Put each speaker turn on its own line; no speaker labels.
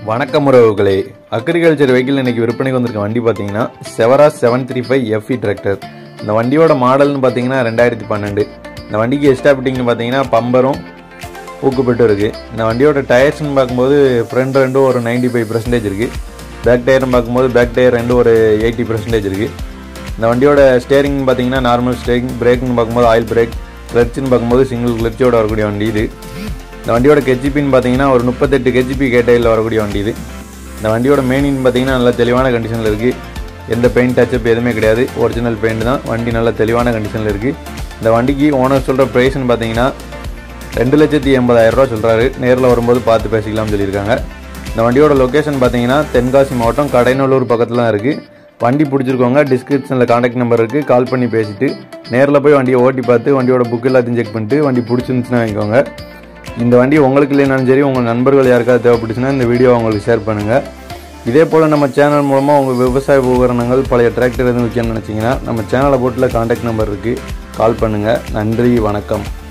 வணக்கம் உறவுகளே agriculture vehicle இன்னைக்கு விற்பனைக்கு வந்திருக்க வண்டி பார்த்தீங்கன்னா செவரா seven three five FE tractor இந்த வண்டியோட மாடல்னு பார்த்தீங்கன்னா ரெண்டாயிரத்தி பன்னெண்டு இந்த வண்டிக்கு எஸ்டா ஃபிட்டிங்னு பார்த்தீங்கன்னா பம்பரும் ஊக்குப்பட்டு இருக்குது இந்த வண்டியோட டயர்ஸ்னு பார்க்கும்போது ஃப்ரண்ட் ரெண்டும் ஒரு 95% ஃபைவ் பர்சன்டேஜ் இருக்குது பேக் டயர்னு பார்க்கும்போது பேக் டயர் ரெண்டும் ஒரு எயிட்டி பர்சன்டேஜ் இருக்குது இந்த வண்டியோட ஸ்டேரிங் பார்த்தீங்கன்னா நார்மல் ஸ்டேரிங் பிரேக்னு பார்க்கும்போது ஆயில் பிரேக் கிளச்சுன்னு பார்க்கும்போது சிங்கிள் கிளச்சோட வரக்கூடிய வண்டி இது இந்த வண்டியோட கெஜிபின்னு பார்த்தீங்கன்னா ஒரு முப்பத்தெட்டு கெஜிபி கேட்டையில் வரக்கூடிய வண்டி இது இந்த வண்டியோட மெயினின் பார்த்தீங்கன்னா நல்ல தெளிவான கண்டிஷனில் இருக்குது எந்த பெயிண்ட் டச்சப் எதுவுமே கிடையாது ஒரிஜினல் பெயிண்ட் தான் வண்டி நல்ல தெளிவான கண்டிஷனில் இருக்குது இந்த வண்டிக்கு ஓனர் சொல்கிற ப்ரைஸ்னு பார்த்தீங்கன்னா ரெண்டு லட்சத்தி எண்பதாயிரம் ரூபா சொல்கிறாரு நேரில் வரும்போது பார்த்து பேசிக்கலாம்னு சொல்லியிருக்காங்க இந்த வண்டியோட லொக்கேஷன் பார்த்தீங்கன்னா தென்காசி மாவட்டம் கடைநல்லூர் பக்கத்தில் தான் இருக்குது வண்டி பிடிச்சிருக்கவங்க டிஸ்கிரிப்ஷனில் காண்டாக்ட் நம்பர் இருக்குது கால் பண்ணி பேசிட்டு நேரில் போய் வண்டியை ஓட்டி பார்த்து வண்டியோட புக் எல்லாத்தையும் செக் பண்ணிட்டு வண்டி பிடிச்சிருந்துச்சுன்னா வாங்கிக்கோங்க இந்த வண்டி உங்களுக்கு இல்லைனாலும் சரி உங்கள் நண்பர்கள் யாருக்காவது தேவைப்பட்டுச்சுன்னா இந்த வீடியோ அவங்களுக்கு ஷேர் பண்ணுங்கள் இதே போல் நம்ம சேனல் மூலமாக உங்கள் விவசாய உபகரணங்கள் பழைய டிராக்டர் எதுவும் விற்கணும்னு நினச்சிங்கன்னா நம்ம சேனலை போட்டில் காண்டாக்ட் நம்பர் இருக்குது கால் பண்ணுங்கள் நன்றி வணக்கம்